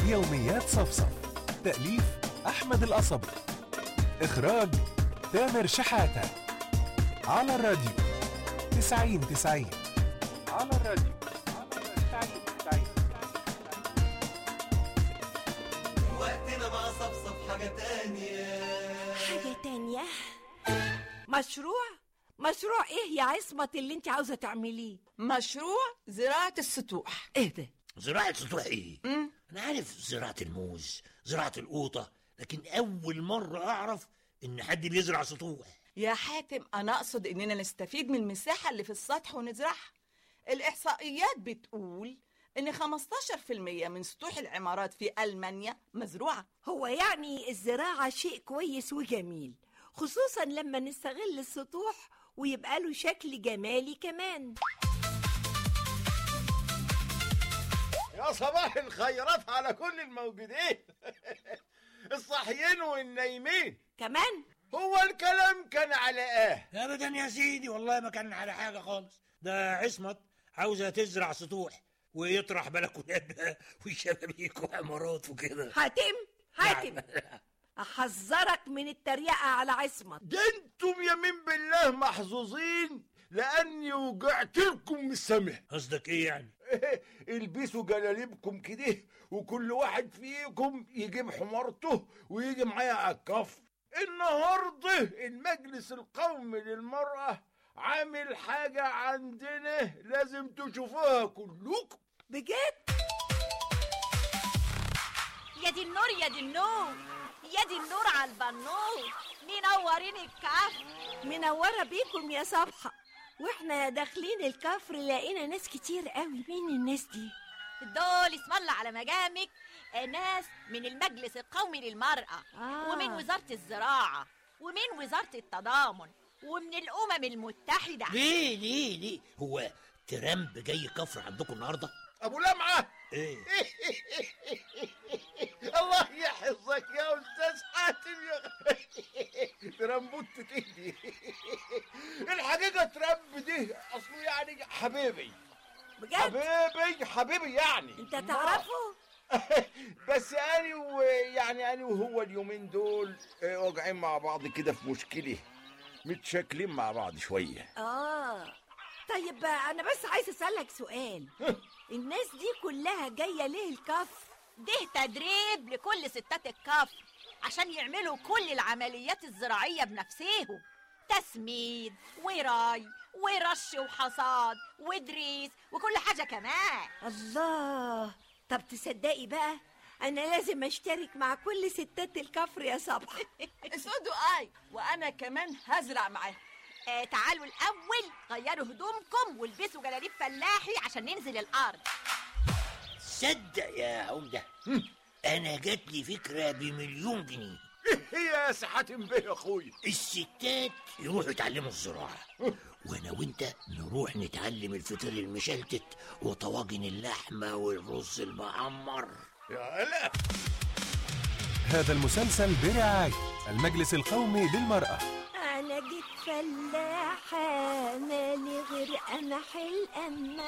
يوميات صفصف تأليف أحمد القصبي إخراج تامر شحاتة على الراديو تسعين تسعين على الراديو تسعين تسعين وقتنا مع صفصف حاجة تانية حاجة تانية مشروع مشروع ايه يا عصمت اللي انت عاوزة تعمليه مشروع زراعة السطوح ايه ده زراعة سطوح ايه؟ انا عارف زراعة الموز زراعة القوطة لكن اول مرة اعرف ان حد بيزرع سطوح يا حاتم أنا أقصد إننا نستفيد من المساحة اللي في السطح ونزرعها الإحصائيات بتقول إن 15% من سطوح العمارات في ألمانيا مزروعة هو يعني الزراعة شيء كويس وجميل خصوصا لما نستغل السطوح ويبقى له شكل جمالي كمان يا صباح الخيرات على كل الموجودين الصاحيين والنايمين كمان هو الكلام كان على ايه ابدا يا سيدي والله ما كان على حاجة خالص ده عصمت عاوزة تزرع سطوح ويطرح بلكونات وشبابيك وعمارات وكده حاتم حاتم احذرك من التريقة على عصمت ده انتم يمين بالله محظوظين لاني وقعت لكم من السماء قصدك ايه يعني؟ البسوا جلاليبكم كده وكل واحد فيكم يجيب حمارته ويجي معايا على الكفر النهارده المجلس القومي للمرأة عامل حاجة عندنا لازم تشوفوها كلكم بجد يا دي النور يا دي النور يا دي النور على البنور منورين الكهف منورة بيكم يا صبحة واحنا داخلين الكفر لقينا ناس كتير قوي مين الناس دي دول اسم الله على مجامك ناس من المجلس القومي للمرأة آه. ومن وزارة الزراعة ومن وزارة التضامن ومن الأمم المتحدة ليه ليه ليه؟ هو ترامب جاي كفر عندكم النهارده؟ ابو لمعة ايه؟ الله يحفظك يا استاذ حاتم يا ترمبوت ايدي الحقيقة ترامب دي اصله يعني حبيبي بجد حبيبي حبيبي يعني انت تعرفه بس انا ويعني انا وهو اليومين دول آه، واقعين مع بعض كده في مشكله متشاكلين مع بعض شويه اه طيب انا بس عايز اسالك سؤال الناس دي كلها جايه ليه الكفر ده تدريب لكل ستات الكفر عشان يعملوا كل العمليات الزراعية بنفسهم تسميد وراي ورش وحصاد ودريس وكل حاجة كمان الله طب تصدقي بقى انا لازم اشترك مع كل ستات الكفر يا صبحي اسودوا آي وأنا كمان هزرع معاهم آه تعالوا الأول غيروا هدومكم والبسوا جلاليب فلاحي عشان ننزل الأرض صدق يا عمدة انا جات لي فكرة بمليون جنيه هي يا سحاتم بيه يا اخويا الستات يروحوا يتعلموا الزراعة وانا وانت نروح نتعلم الفطير المشلتت وطواجن اللحمة والرز المعمر يا لا هذا المسلسل برعاية المجلس القومي للمرأة انا جيت فلاحه مالي غير انا حلقه